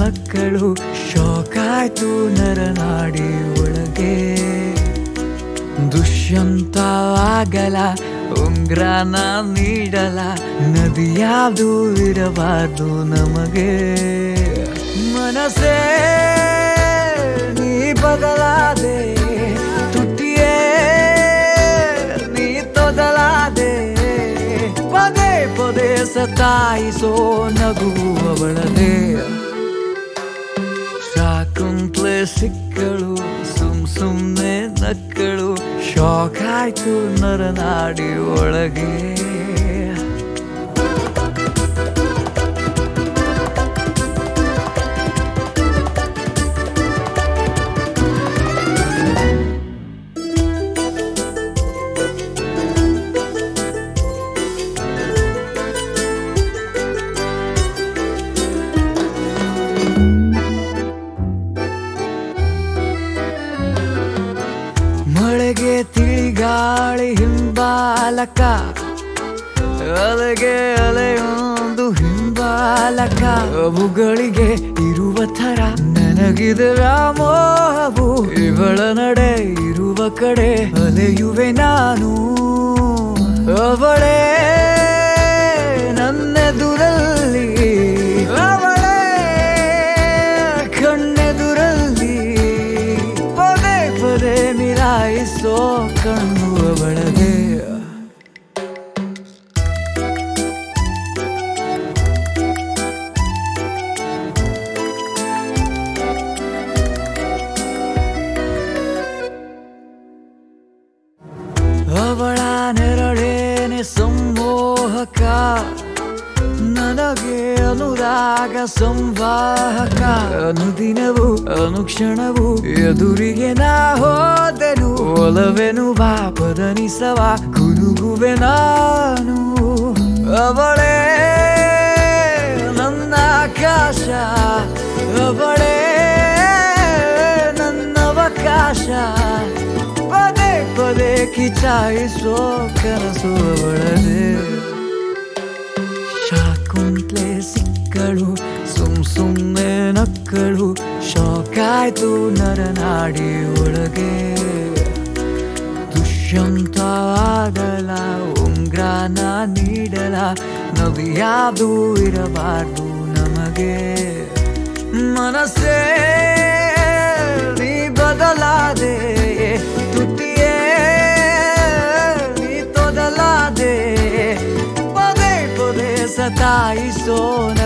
ನಕ್ಕಳು ಶಾಕಾಯ್ತು ನರನಾಡಿ ಒಳಗೆ ದುಷ್ಯಂತವಾಗಲ ಉಂಗ್ರಾನ ನೀಡಲ ನದಿ ಯಾವುದು ಇರಬಾರ್ದು ನಮಗೆ ಮನಸ್ಸೇ ನೀ ಬದಲಾದೆ ತುಟಿಯೇ ನೀ ತೊದಲಾದೆ ಪದೇ ಪದೇ ಸತಾಯಿಸೋ ನಗುವವಳದೆ ಶಾಕುಂತ್ಲೆ ಸಿಕ್ಕಳು ಸುಮ್ ಸುಮ್ನೆ ನಕ್ಕಳು ಶಾಕ್ ಆಯ್ತು ನರನಾಡಿ ಒಳಗೆ ಮಳೆಗೆ ತಿಳಿಗಾಳಿ ಹಿಂಬಾಲಕ ಅಲೆಗೆ ಅಲೆಯೊಂದು ಹಿಂಬಾಲಕ ಅವುಗಳಿಗೆ ಇರುವ ಥರ ನನಗಿದೆ ರಾಮೋಹವು ಇವಳ ನಡೆ ಇರುವ ಕಡೆ ಅಲೆಯುವೆ ನಾನು ಅವಳೇ ನನ್ನೆದುರಲ್ಲಿ ಅವಳೇ ಕಣ್ಣೆದುರಲ್ಲಿ ಪದೇ ಪದೇ ಮಿಲಾಯಿಸೋ ಕಣ್ಣು ಅವಳದೇ ಅವಳ ನೆರಳೇನೆ ಸಂಮೋಹಕ ನನಗೆ ಅನುರಾಗ ಸಂವಾಹಕ ಅನುದಿನವು ಅನುಕ್ಷಣವು ಎದುರಿಗೆ ನಾ ಹೋದೆನು ಒಲವೆನು ಬಾಪದನಿಸವ ಕುನುಗುವೆ ನಾನು ಅವಳೇ ನನ್ನ ಆಕಾಶ ಅವಳೇ ನನ್ನವಕಾಶ ಪದೇ ಪದೇ ಕಿಚಾಯಿಸೋ ಕನಸು ಅವಳದೇ ಶಾಕುಂತ್ಲೆ ಸಿಕ್ಕಳು ಸುಮ್ ಸುಮ್ಮನೆ ನಕ್ಕಳು ಶಾಕಾಯ್ತು ನರನಾಡಿ ಒಳಗೆ ದುಷ್ಯಂತವಾಗಲ ಉಂಗ್ರಾನ ನೀಡಲ ನವಿಯಾದು ಇರಬಾರ್ದು ನಮಗೆ ಮನಸ್ಸೇ ನೀ ಬದಲಾದೆ ತುಟಿಯೇ ನೀ ತೊದಲಾದೆ ಪದೇ ಪದೇ ಸತಾಯಿಸೋ